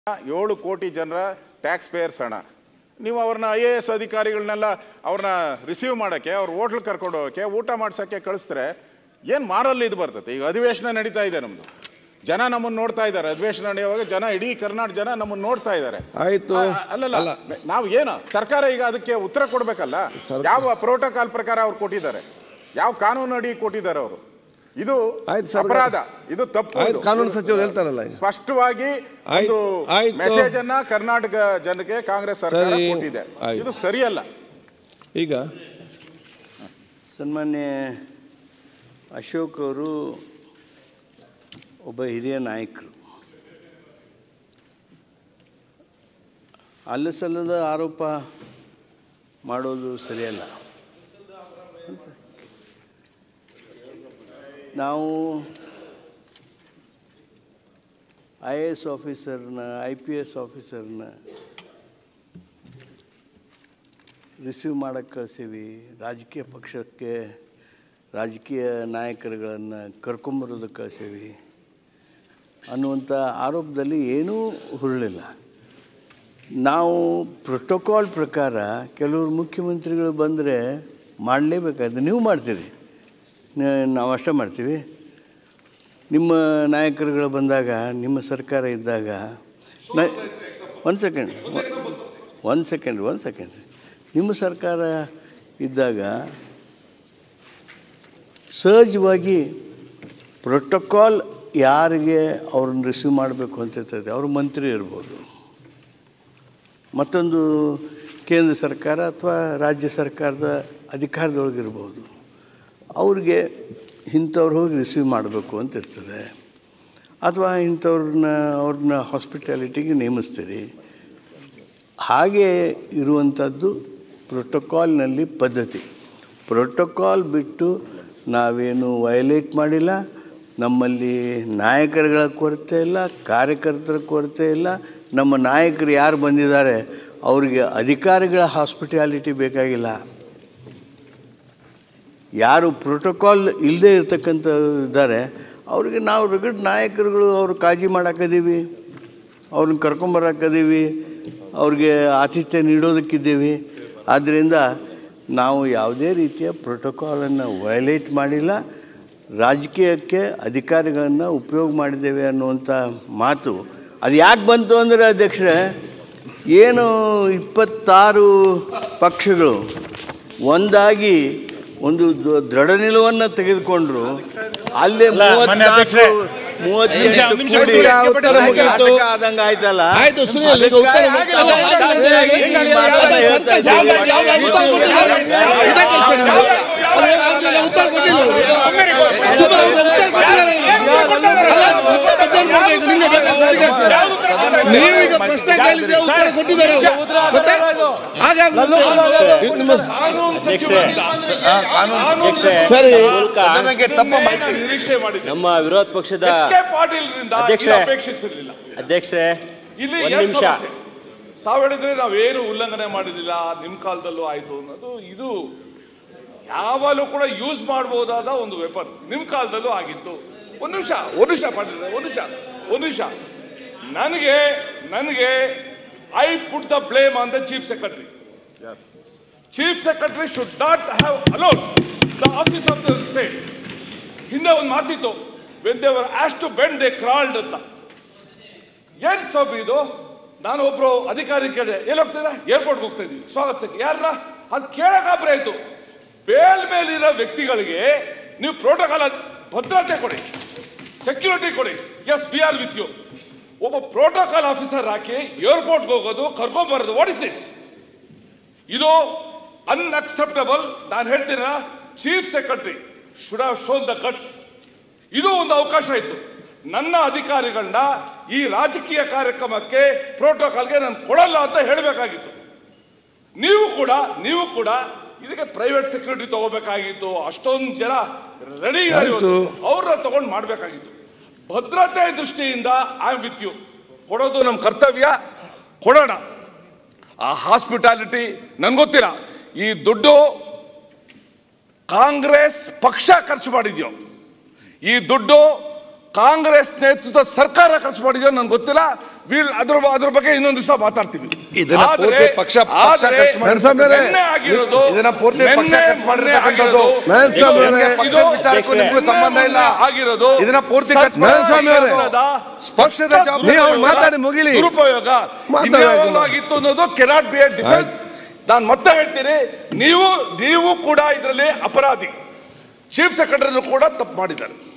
ಏಳು ಕೋಟಿ ಜನರ ಟ್ಯಾಕ್ಸ್ ಪೇಯರ್ಸ್ ಹಣ ನೀವು ಅವ್ರನ್ನ ಐ ಎ ಎಸ್ ಅಧಿಕಾರಿಗಳನ್ನೆಲ್ಲ ಅವ್ರನ್ನ ರಿಸೀವ್ ಮಾಡೋಕ್ಕೆ ಅವ್ರ ಹೋಟ್ಲ್ ಕರ್ಕೊಂಡು ಹೋಗೋಕ್ಕೆ ಊಟ ಮಾಡ್ಸೋಕ್ಕೆ ಕಳಿಸ್ತಾರೆ ಏನು ಮಾರಲ್ಲಿ ಇದು ಬರ್ತದೆ ಈಗ ಅಧಿವೇಶನ ನಡೀತಾ ಇದೆ ನಮ್ಮದು ಜನ ನಮ್ಮನ್ನು ನೋಡ್ತಾ ಇದ್ದಾರೆ ಅಧಿವೇಶನ ನಡೆಯುವಾಗ ಜನ ಇಡೀ ಕರ್ನಾಟಕ ಜನ ನಮ್ಮನ್ನು ನೋಡ್ತಾ ಇದ್ದಾರೆ ಆಯ್ತು. ಆ, ಅಲ್ಲಲ್ಲ ನಾವು ಏನು ಸರ್ಕಾರ ಈಗ ಅದಕ್ಕೆ ಉತ್ತರ ಕೊಡ್ಬೇಕಲ್ಲ ಯಾವ ಪ್ರೋಟೋಕಾಲ್ ಪ್ರಕಾರ ಅವ್ರು ಕೊಟ್ಟಿದ್ದಾರೆ ಯಾವ ಕಾನೂನು ಅಡಿ ಕೊಟ್ಟಿದ್ದಾರೆ ಅವರು ಇದು ಆಯ್ತು, ಸರ್ಕಾರ- ಅಪರಾಧ ಇದು ತಪ್ಪು ಆಯ್ತು ಇದು. ಕಾನೂನು ಸಚಿವರು ಹೇಳ್ತಾರಲ್ಲ ಈಗ. ಸ್ಪಷ್ಟವಾಗಿ ಆಯ್ತು, ಒಂದು ಆಯ್ತು. ಮೆಸೇಜ್ ಅನ್ನ ಕರ್ನಾಟಕ ಜನಕ್ಕೆ ಕಾಂಗ್ರೆಸ್ ಸರ್ಕಾರ ಸರಿ, ಕೊಟ್ಟಿದೆ ಆಯ್ತು. ಇದು ಸರಿಯಲ್ಲ ಈಗ ಸನ್ಮಾನ್ಯ ಅಶೋಕ್ ಅವರು ಒಬ್ಬ ಹಿರಿಯ ನಾಯಕರು ಅಲ್ಲ ಸಲ್ಲದ ಆರೋಪ ಮಾಡೋದು ಸರಿಯಲ್ಲ ನಾವು ಐ ಎ ಎಸ್ ಆಫೀಸರ್ನ ಐ ಪಿ ಎಸ್ ಆಫೀಸರ್ನ ರಿಸೀವ್ ಮಾಡೋಕ್ಕೆ ಕಳಿಸೀವಿ ರಾಜಕೀಯ ಪಕ್ಷಕ್ಕೆ ರಾಜಕೀಯ ನಾಯಕರುಗಳನ್ನು ಕರ್ಕೊಂಬರೋದಕ್ಕೆ ಕಳಿಸೀವಿ ಅನ್ನುವಂಥ ಆರೋಪದಲ್ಲಿ ಏನೂ ಹುರುಳಿಲ್ಲ ನಾವು ಪ್ರೋಟೋಕಾಲ್ ಪ್ರಕಾರ ಕೆಲವರು ಮುಖ್ಯಮಂತ್ರಿಗಳು ಬಂದರೆ ಮಾಡಲೇಬೇಕಾದ್ರೆ ನೀವು ಮಾಡ್ತೀರಿ ನ- ನಾವು ಅಷ್ಟೇ ಮಾಡ್ತೀವಿ ನಿಮ್ಮ ನಾಯಕರುಗಳು ಬಂದಾಗ ನಿಮ್ಮ ಸರ್ಕಾರ ಇದ್ದಾಗ ನ ಒಂದು ಸೆಕೆಂಡ್ ಒಂದು ಸೆಕೆಂಡ್ ಒಂದು ಸೆಕೆಂಡ್ ನಿಮ್ಮ ಸರ್ಕಾರ ಇದ್ದಾಗ ಸಹಜವಾಗಿ ಪ್ರೋಟೋಕಾಲ್ ಯಾರಿಗೆ ಅವ್ರನ್ನ ರಿಸೀವ್ ಮಾಡಬೇಕು ಅಂತ ಇರ್ತದೆ ಅವರು ಮಂತ್ರಿ ಇರ್ಬೋದು ಮತ್ತೊಂದು ಕೇಂದ್ರ ಸರ್ಕಾರ ಅಥವಾ ರಾಜ್ಯ ಸರ್ಕಾರದ ಅಧಿಕಾರದೊಳಗಿರ್ಬೋದು ಅವ್ರಿಗೆ ಇಂಥವ್ರು ಹೋಗಿ ರಿಸೀವ್ ಮಾಡಬೇಕು ಅಂತ ಇರ್ತದೆ ಅಥವಾ ಇಂಥವ್ರನ್ನ ಅವ್ರನ್ನ ಹಾಸ್ಪಿಟಾಲಿಟಿಗೆ ನೇಮಿಸ್ತೀರಿ ಹಾಗೆ ಇರುವಂಥದ್ದು ಪ್ರೋಟೋಕಾಲ್ನಲ್ಲಿ ಪದ್ಧತಿ ಪ್ರೋಟೋಕಾಲ್ ಬಿಟ್ಟು ನಾವೇನು ವಯಲೇಟ್ ಮಾಡಿಲ್ಲ ನಮ್ಮಲ್ಲಿ ನಾಯಕರುಗಳ ಕೊರತೆ ಇಲ್ಲ ಕಾರ್ಯಕರ್ತರ ಕೊರತೆ ಇಲ್ಲ ನಮ್ಮ ನಾಯಕರು ಯಾರು ಬಂದಿದ್ದಾರೆ ಅವರಿಗೆ ಅಧಿಕಾರಿಗಳ ಹಾಸ್ಪಿಟಾಲಿಟಿ ಬೇಕಾಗಿಲ್ಲ ಯಾರು ಪ್ರೋಟೋಕಾಲ್ ಇಲ್ಲದೆ ಇರ್ತಕ್ಕಂಥ ಇದ್ದಾರೆ ಅವ್ರಿಗೆ ನಾವು ರಗಡ್ ನಾಯಕರುಗಳು ಅವ್ರು ಕಾಳಜಿ ಮಾಡಾಕದೀವಿ ಅವ್ರನ್ನ ಕರ್ಕೊಂಬರಾಕದೀವಿ ಅವ್ರಿಗೆ ಆತಿಥ್ಯ ನೀಡೋದಕ್ಕಿದ್ದೀವಿ ಆದ್ದರಿಂದ ನಾವು ಯಾವುದೇ ರೀತಿಯ ಪ್ರೋಟೋಕಾಲನ್ನು ವಯಲೇಟ್ ಮಾಡಿಲ್ಲ ರಾಜಕೀಯಕ್ಕೆ ಅಧಿಕಾರಿಗಳನ್ನು ಉಪಯೋಗ ಮಾಡಿದ್ದೇವೆ ಅನ್ನುವಂಥ ಮಾತು ಅದು ಯಾಕೆ ಬಂತು ಅಂದರೆ ಅಧ್ಯಕ್ಷರೇ ಏನು ಇಪ್ಪತ್ತಾರು ಪಕ್ಷಗಳು ಒಂದಾಗಿ ಒಂದು ದ- ದೃಢ ನಿಲುವನ್ನು ತೆಗೆದುಕೊಂಡ್ರು ಅಲ್ಲೇ ಮಾನ್ಯ ಅಧ್ಯಕ್ಷರೇ. ಮೂವತ್ನಾಲ್ಕು ಮೂವತ್ತೆಂಟು ನಿಮಿಷ, ಕೂಡಿ ಈಗ ಉತ್ತರ ಮುಗಿಯಿತು. ನಾಟಕ ಆದಂಗೆ ಆಯ್ತಲ್ಲ ಆಯ್ತು ಸುನಿಲ್ ಈಗ ಉತ್ತರ ಮುಗಿ- ಅಲ್ಲ, ಅದಕ್ಕಾಗಿ ಈ ಮಾತನ್ನ ಹೇಳ್ತಾ ಇದ್ದೀವಿ. ಯಾವ್ದು- ಯಾವ್ದು ಉತ್ತರ ಕೊಟ್ಟಿದ್ದಾರೆ? ಇದೇ ಕೆಲಸ ನಿಮ್ದು. ಅಲ್ಲ, ಅವ್ರಿಗೆ ಉತ್ತರ ಕೊಟ್ಟಿಲ್ಲ ಅವರು. ಸುಮ್ಮನೆ ಅವ್ರಿಗೆ ಉತ್ತರ ಕೊಟ್ಟಿದ್ದಾರೆ. ಅಲ್ಲ, ಉತ್ತರ ಮಧ್ಯಾಹ್ನ ಕೊಡ್ಬೇಕು, ನಿನ್ನೆ ಬೇಕಾದ್ರೆ ಅಧಿಕಾರ. ನೀವೀಗ ಪ್ರಶ್ನೆ ಕೇಳಿದ್ರೆ ಉತ್ತರ ಕೊಟ್ಟಿದ್ದಾರೆ ಅವರು. ಮತ್ತೆ ಹಾಗಾಗಿ ನಿಮ್ಮ ಸರಿ ಸದನಕ್ಕೆ ತಪ್ಪ ಮಾಹಿತಿ ನಿರೀಕ್ಷೆ ಮಾಡಿದ್ದೆ ನಮ್ಮ ವಿರೋಧ ಪಕ್ಷದ ಎಚ್ ಕೆ ಪಾಟೀಲ್ರಿಂದ ಅಧ್ಯಕ್ಷರೇ. ಇದು ಅಪೇಕ್ಷಿಸಿರ್ಲಿಲ್ಲ ಅಧ್ಯಕ್ಷರೇ ಇಲ್ಲಿ ಒಂದ್ ಏನ್ ನಿಮಿಷ ಸಮಸ್ಯೆ? ತಾವ್ ಹೇಳಿದ್ರೆ ನಾವೇನು ಉಲ್ಲಂಘನೆ ಮಾಡಿರಲಿಲ್ಲ ನಿಮ್ ಕಾಲದಲ್ಲೂ ಆಯ್ತು ಅನ್ನೋದು ಇದು ಯಾವಾಗಲೂ ಕೂಡ ಯೂಸ್ ಮಾಡಬಹುದಾದ ಒಂದು ವೆಪನ್ ನಿಮ್ ಕಾಲದಲ್ಲೂ ಆಗಿತ್ತು ಒಂದ್ ನಿಮಿಷ ಒಂದ್ ನಿಮಿಷ ಪಾಟೀಲ್ ಒಂದ್ ನಿಮಿಷ ಒಂದ್ ನಿಮಿಷ ನನಗೆ ನನಗೆ I put the blame on the chief secretary chief secretary should not have alone the office of the state ಹಿಂದೆ ಒಂದು ಮಾತಿತ್ತು ವೆನ್ ದೇವರ್ ಆಸ್ ಟು ಬೆಂಡ್ ದೇ ಕ್ರಾಲ್ಡ್ ಅಂತ ಏನ್ ಸಬ್ ಇದು ನಾನು ಒಬ್ರು ಅಧಿಕಾರಿ ಕೇಳಿದೆ ಎಲ್ಲಿ ಹೋಗ್ತಿದ್ದ ಏರ್ಪೋರ್ಟ್ಗೆ ಹೋಗ್ತಾ ಇದೀವಿ ಸ್ವಾಗತಕ್ಕೆ ಯಾರನ್ನ ಅದು ಕೇಳಕ್ಕಾಬ್ರೆ ಆಯ್ತು ಬೇಲ್ ಮೇಲಿರೋ ವ್ಯಕ್ತಿಗಳಿಗೆ ನೀವು ಪ್ರೋಟೋಕಾಲ್ ಭದ್ರತೆ ಕೊಡಿ ಸೆಕ್ಯೂರಿಟಿ ಕೊಡಿ S B R with you ಒಬ್ಬ ಪ್ರೋಟೋಕಾಲ್ ಆಫೀಸರ್ ಹಾಕಿ ಏರ್ಪೋರ್ಟ್ಗೆ ಹೋಗೋದು ಕರ್ಕೊಂಬರೋದು ವಾಟ್ ಇಸ್ ದಿಸ್ ಇದು ಅನ್ಅಕ್ಸೆಪ್ಟಬಲ್ ನಾನು ಹೇಳ್ತೀನ chief secretary should have shown the guts ಇದು ಒಂದು ಅವಕಾಶ ಇತ್ತು ನನ್ನ ಅಧಿಕಾರಿಗಳನ್ನ ಈ ರಾಜಕೀಯ ಕಾರ್ಯಕ್ರಮಕ್ಕೆ ಪ್ರೋಟೋಕಾಲ್ಗೆ ನಾನು ಕೊಡಲ್ಲ ಅಂತ ಹೇಳಬೇಕಾಗಿತ್ತು ನೀವು ಕೂಡ ನೀವು ಕೂಡ ಇದಕ್ಕೆ ಪ್ರೈವೇಟ್ ಸೆಕ್ಯೂರಿಟಿ ತಗೋಬೇಕಾಗಿತ್ತು ಅಷ್ಟೊಂದು ಜನ ರೆಡಿ ಆಯ್ತು. ಅವ್ರನ್ನ ತಗೊಂಡು ಮಾಡಬೇಕಾಗಿತ್ತು ಭದ್ರತೆ ದೃಷ್ಟಿಯಿಂದ ಐ ವಿತ್ ಯು ಕೊಡೋದು ನಮ್ಮ ಕರ್ತವ್ಯ ಕೊಡೋಣ ಆ ಹಾಸ್ಪಿಟಾಲಿಟಿ ನನ್ಗೆ ಗೊತ್ತಿಲ್ಲ ಈ ದುಡ್ಡು ಕಾಂಗ್ರೆಸ್ ಪಕ್ಷ ಖರ್ಚು ಮಾಡಿದ್ಯೋ ಈ ದುಡ್ಡು ಕಾಂಗ್ರೆಸ್ ನೇತೃತ್ವ ಸರ್ಕಾರ ಖರ್ಚು ಮಾಡಿದ್ಯೋ ನನ್ಗೆ ಗೊತ್ತಿಲ್ಲ ವೀಲ್ ಅದ್ರ ಅದ್ರ ಬಗ್ಗೆ ಇನ್ನೊಂದು ದಿವಸ ಮಾತಾಡ್ತೀವಿ ಇದನ್ನ ಆದ್ರೆ- ಪೂರ್ತಿ ಪಕ್ಷ- ಪಕ್ಷ ಆದ್ರೆ ಖರ್ಚು ಮಾಡಿ- ನರಸಮ್ಮ ಅವರೇ, ನಿನ್ನೆ ಆಗಿರೋದು ಇದನ್ನ ಪೂರ್ತಿ ಪಕ್ಷ ನಿನ್ನೆ- ಖರ್ಚು ಮಾಡಿರ್ತಕ್ಕಂಥದ್ದು. ನಿನ್ನೆ ನರಸಮ್ಮ ಆಗಿರೋದು- ಅವರೇ, ಇದು- ಪಕ್ಷದ ವಿಚಾರಕ್ಕೂ ನಿಮ್ಗೂ ನಿನ್ನೆ ಸಂಬಂಧ ಇಲ್ಲ. ಆಗಿರೋದು ಇದನ್ನ ಪೂರ್ತಿ ಖರ್ಚು ಸತ್ತ ನರಸಮ್ಮ ಅವರೇ, ಪಕ್ಷದ ಪಕ್ಷದ ಜವಾಬ್ದಾರಿ ನೀವು ಅವ್ರು ಮಾತಾಡಿ ಮುಗಿಲಿ. ದುರುಪಯೋಗ ಮಾತಾಡೋದು. ಆಗಿತ್ತು ಅನ್ನೋದು ಕೆನಾಟ್ ಬಿ ಡಿಫೆನ್ಸ್ ನಾನು ಮತ್ತೆ ಹೇಳ್ತೀನಿ ನೀವು ನೀವು ಕೂಡ ಇದರಲ್ಲಿ ಅಪರಾಧಿ ಚೀಫ್ ಸೆಕ್ರೆಟರಿ ಕೂಡ ತಪ್ಪು ಮಾಡಿದ್ದಾರೆ